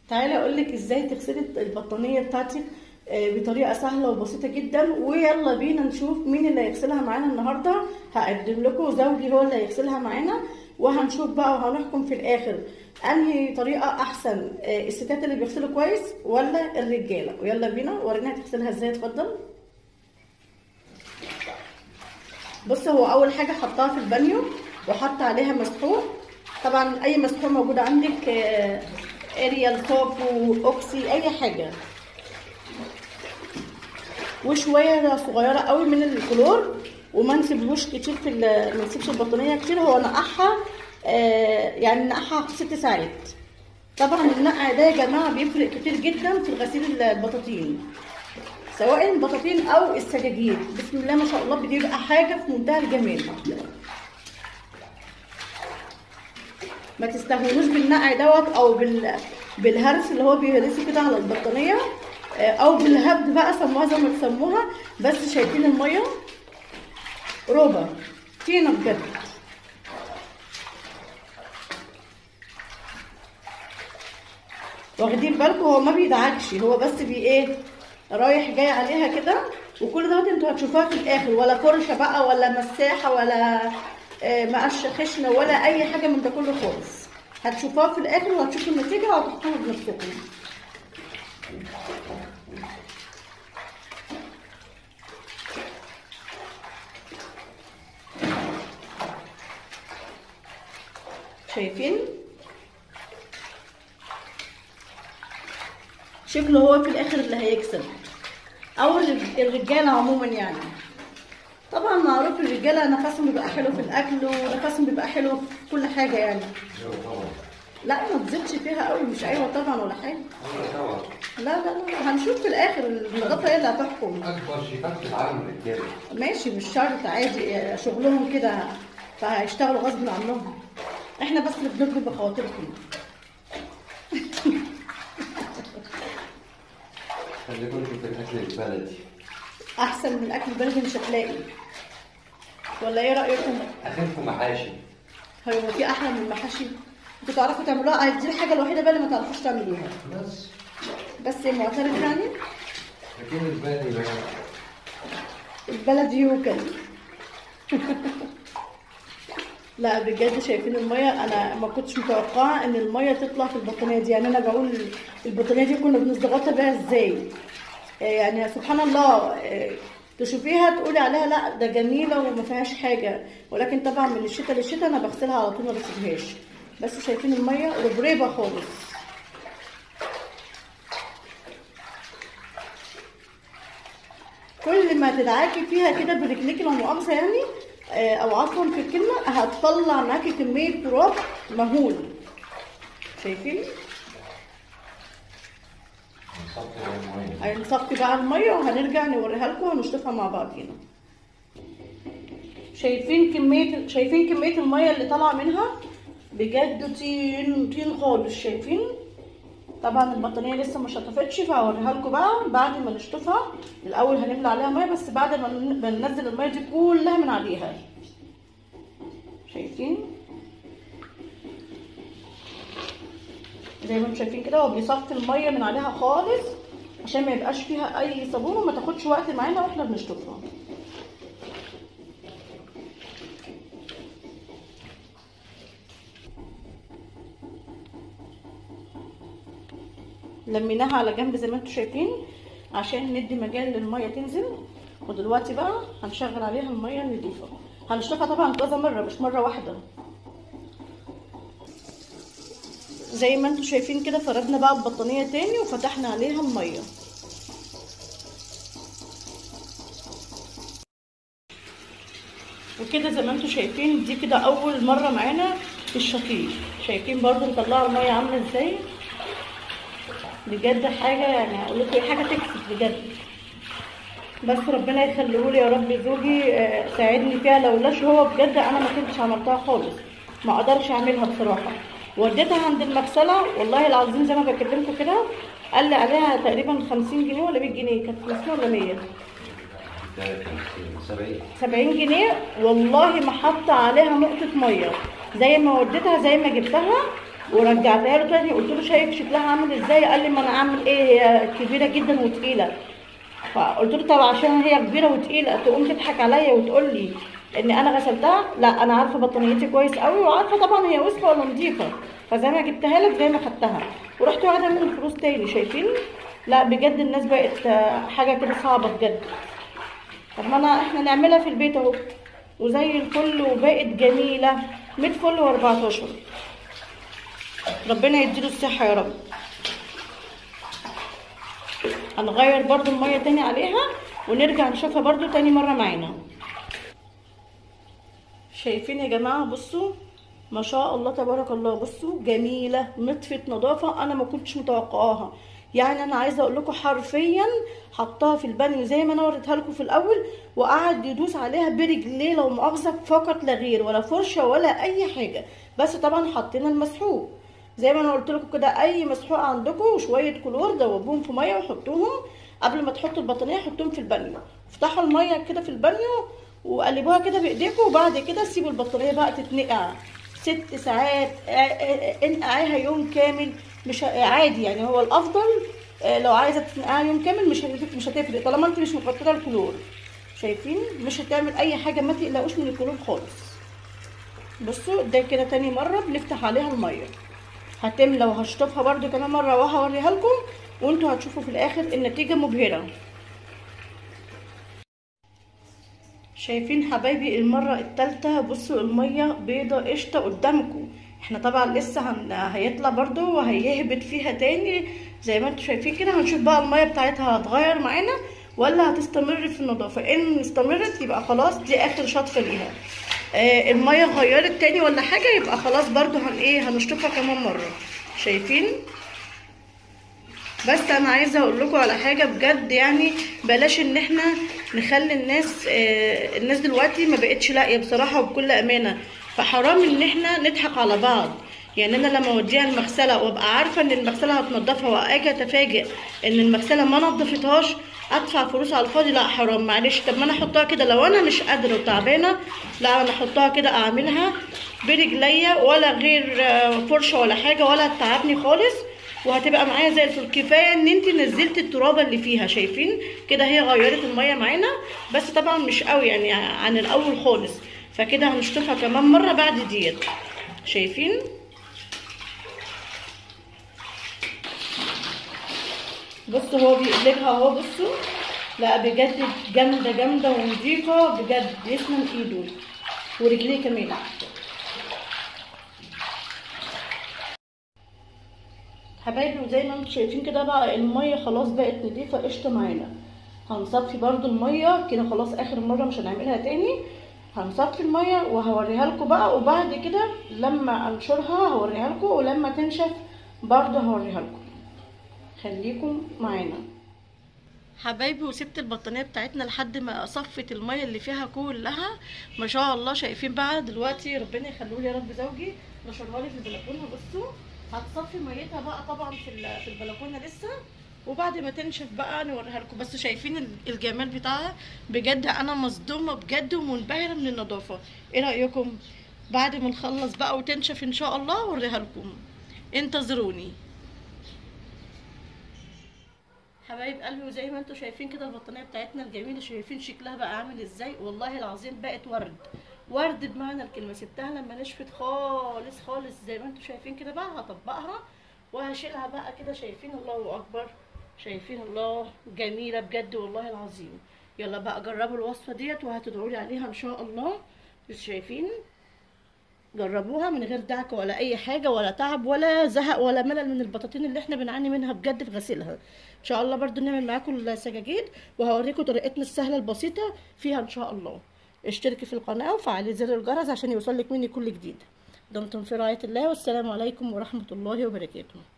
تعالي اقول لك ازاي تغسلي البطانيه بتاعتك آه، بطريقه سهله وبسيطه جدا ويلا بينا نشوف مين اللي هيغسلها معانا النهارده هقدم لكم زوجي هو اللي هيغسلها معانا وهنشوف بقى وهنحكم في الاخر انهي طريقه احسن آه، الستات اللي بيغسلوا كويس ولا الرجاله ويلا بينا ورينا هتغسلها ازاي اتفضل بص هو اول حاجه حطها في البانيو وحط عليها مسحوق طبعا اي مسحوق موجود عندك آه، اريال كوفو اوكسي اي حاجه وشويه صغيره قوي من الكلور وما نسيبهوش كتير في ال- ما نسيبش البطانيه كتير هو نقعها آه، يعني نقعها ست ساعات طبعا النقع ده يا جماعه بيفرق كتير جدا في غسيل البطاطين سواء البطاطين او السجاجيد بسم الله ما شاء الله بتبقى حاجه في منتهى الجمال ما تستهونوش بالنقع دوت او بال بالهرس اللي هو بيهرسه كده على البطانيه آه، او بالهبد بقى سموها زي ما تسموها بس شايفين الميه روبه طينه بجد واخدين بالكم هو ما بيدعكش هو بس بي ايه رايح جاي عليها كده وكل دوت انتوا هتشوفوها في الاخر ولا فرشه بقى ولا مساحه ولا آه، مقش خشنه ولا اي حاجه من ده كله خالص هتشوفوها في الاخر وهتشوفوا النتيجه وهتحكموا بنفسكم شايفين شكله هو في الاخر اللي هيكسب او الرج- الرجاله عموما يعني طبعا معروف الرجاله نفسهم بيبقى حلو في الاكل ونفسهم بيبقى حلو في كل حاجه يعني لا ما تزيدش فيها قوي مش ايوه طبعا ولا حاجه لا لا لا هنشوف في الاخر النظافه هي اللي هتحكم اكبر شيفات في العالم رجاله ماشي مش شرط عادي شغلهم كده فهيشتغلوا غصب عنهم احنا بس اللي بنطلب بخواطركم خليكم انتوا في الاكل البلدي احسن من الاكل البلدي مش هتلاقي ولا ايه رايكم اخركم محاشي هو في احلى من المحاشي انتوا تعرفوا تعملوها دي الحاجه الوحيده بقى اللي ما تعرفوش تعملوها بس بس معترف يعني لكن البلدي بقى البلدي يوكل لا بجد شايفين الميه انا ما كنتش متوقعه ان الميه تطلع في البطانيه دي يعني انا بقول البطانيه دي كنا بنستغطى بيها ازاي آه، يعني سبحان الله آه، تشوفيها تقولي عليها لا ده جميله وما فيهاش حاجه ولكن طبعا من الشتاء للشتاء انا بغسلها على طول ما بسيبهاش بس شايفين الميه ربريبه خالص كل ما تدعكي فيها كده برجليكي لو مؤاخذه يعني آه، او عفوا في الكلمه هتطلع معاكي كميه تراب مهول شايفين نصفي الميه هنصفي بقى الميه وهنرجع نوريها لكم ونشوفها مع بعضينا شايفين كميه شايفين كميه الميه اللي طالعه منها بجد طين طين خالص شايفين طبعا البطانيه لسه ما شطفتش فهوريها لكم بقى بعد ما نشطفها الاول هنملى عليها ميه بس بعد ما ن- ما ننزل الميه دي كلها من عليها شايفين زي ما انتم شايفين كده هو بيصفي الميه من عليها خالص عشان ما يبقاش فيها اي صابون وما تاخدش وقت معانا واحنا بنشطفها لميناها على جنب زي ما انتم شايفين عشان ندي مجال للميه تنزل ودلوقتي بقى هنشغل عليها الميه النضيفه هنشطفها طبعا كذا مره مش مره واحده زي ما انتم شايفين كده فردنا بقى البطانيه تاني وفتحنا عليها الميه وكده زي ما انتم شايفين دي كده اول مره معانا في الشطيف شايفين برضو مطلعه الميه عامله ازاي بجد حاجه يعني هقول لكم ايه حاجه تكسب بجد بس ربنا يخليه لي يا رب زوجي آه، ساعدني فيها لولاش هو بجد انا ما كنتش عملتها خالص ما اقدرش اعملها بصراحه وديتها عند المغسله والله العظيم زي ما بكلمكم كده قال لي عليها تقريبا 50 جنيه ولا 100 جنيه كانت 50 ولا 100 70 70 جنيه والله ما حاطه عليها نقطه ميه زي ما وديتها زي ما جبتها ورجعتها له تاني قلت له شايف شكلها عامل ازاي قال لي ما انا اعمل ايه هي كبيره جدا وتقيله فقلت له طب عشان هي كبيره وتقيله تقوم تضحك عليا وتقول لي ان انا غسلتها لا انا عارفه بطانيتي كويس قوي وعارفه طبعا هي وسخه ولا نظيفه فزي ما جبتها لك زي ما خدتها ورحت واخده منه الفلوس تاني شايفين لا بجد الناس بقت آه، حاجه كده صعبه بجد طب ما انا احنا نعملها في البيت اهو وزي الفل وبقت جميله 100 فل و14 ربنا يديله الصحه يا رب هنغير برضو المية تاني عليها ونرجع نشوفها برضو تاني مرة معانا شايفين يا جماعة بصوا ما شاء الله تبارك الله بصوا جميلة نطفة نظافة انا ما كنتش متوقعاها يعني انا عايزه اقول لكم حرفيا حطها في البانيو زي ما انا وريتها لكم في الاول وقعد يدوس عليها برجليه لو مؤاخذه فقط لا غير ولا فرشه ولا اي حاجه بس طبعا حطينا المسحوق زي ما انا قلت لكم كده اي مسحوق عندكم وشويه كلور دوبوهم في ميه وحطوهم قبل ما تحطوا البطانيه حطوهم في البانيو افتحوا الميه كده في البانيو وقلبوها كده بايديكم وبعد كده سيبوا البطانيه بقى تتنقع ست ساعات آه، آه، انقعيها يوم كامل مش ه- عادي يعني هو الافضل آه، لو عايزه تنقعها يوم كامل مش هتفرق مش هتفرق طالما انت مش مكتره الكلور شايفين مش هتعمل اي حاجه ما تقلقوش من الكلور خالص بصوا ده كده تاني مره بنفتح عليها الميه هتملى وهشطفها برده كمان مره وهوريها لكم وانتوا هتشوفوا في الاخر النتيجه مبهره شايفين حبايبي المرة التالتة بصوا المية بيضة قشطة قدامكم احنا طبعا لسه هن... هيطلع برضو وهيهبط فيها تاني زي ما انتوا شايفين كده هنشوف بقى المية بتاعتها هتغير معانا ولا هتستمر في النظافة ان استمرت يبقى خلاص دي اخر شطفة ليها آه المية غيرت تاني ولا حاجة يبقى خلاص برضو هن ايه هنشطفها كمان مرة شايفين بس انا عايزه اقول لكم على حاجه بجد يعني بلاش ان احنا نخلي الناس آه الناس دلوقتي ما بقتش لاقيه بصراحه وبكل امانه فحرام ان احنا نضحك على بعض يعني انا لما اوديها المغسله وابقى عارفه ان المغسله هتنضفها واجي اتفاجئ ان المغسله ما نضفتهاش ادفع فلوس على الفاضي لا حرام معلش طب ما انا احطها كده لو انا مش قادره وتعبانه لا انا احطها كده اعملها برجليا ولا غير آه، فرشه ولا حاجه ولا تعبني خالص وهتبقى معايا زي الفل كفايه ان انت نزلت الترابه اللي فيها شايفين كده هي غيرت الميه معانا بس طبعا مش قوي يعني عن الاول خالص فكده هنشطفها كمان مره بعد ديت شايفين بصوا هو بيقلبها اهو بصوا لا بجد جامده جامده ونضيفه بجد يسلم ايده ورجليه كمان حبايبي وزي ما انتم شايفين كده بقى الميه خلاص بقت نضيفه قشطه معانا هنصفي برضو الميه كده خلاص اخر مره مش هنعملها تاني هنصفي الميه وهوريها لكم بقى وبعد كده لما انشرها هوريها لكم ولما تنشف برضو هوريها لكم خليكم معانا حبايبي وسبت البطانيه بتاعتنا لحد ما صفت الميه اللي فيها كلها ما شاء الله شايفين بقى دلوقتي ربنا يخليه لي يا رب زوجي نشرها لي في البلكونه بصوا هتصفي ميتها بقى طبعا في ال- في البلكونه لسه وبعد ما تنشف بقى نوريها لكم بس شايفين ال- الجمال بتاعها بجد انا مصدومه بجد ومنبهره من النظافه ايه رايكم بعد ما نخلص بقى وتنشف ان شاء الله اوريها لكم انتظروني حبايب قلبي وزي ما انتم شايفين كده البطانيه بتاعتنا الجميله شايفين شكلها بقى عامل ازاي والله العظيم بقت ورد ورد بمعنى الكلمه سبتها لما نشفت خالص خالص زي ما انتم شايفين كده بقى هطبقها وهشيلها بقى كده شايفين الله اكبر شايفين الله جميله بجد والله العظيم يلا بقى جربوا الوصفه ديت وهتدعوا لي عليها ان شاء الله بس شايفين جربوها من غير دعك ولا اي حاجه ولا تعب ولا زهق ولا ملل من البطاطين اللي احنا بنعاني منها بجد في غسيلها ان شاء الله برضو نعمل معاكم السجاجيد وهوريكم طريقتنا السهله البسيطه فيها ان شاء الله اشتركي في القناه وفعلي زر الجرس عشان يوصلك مني كل جديد دمتم في رعايه الله والسلام عليكم ورحمه الله وبركاته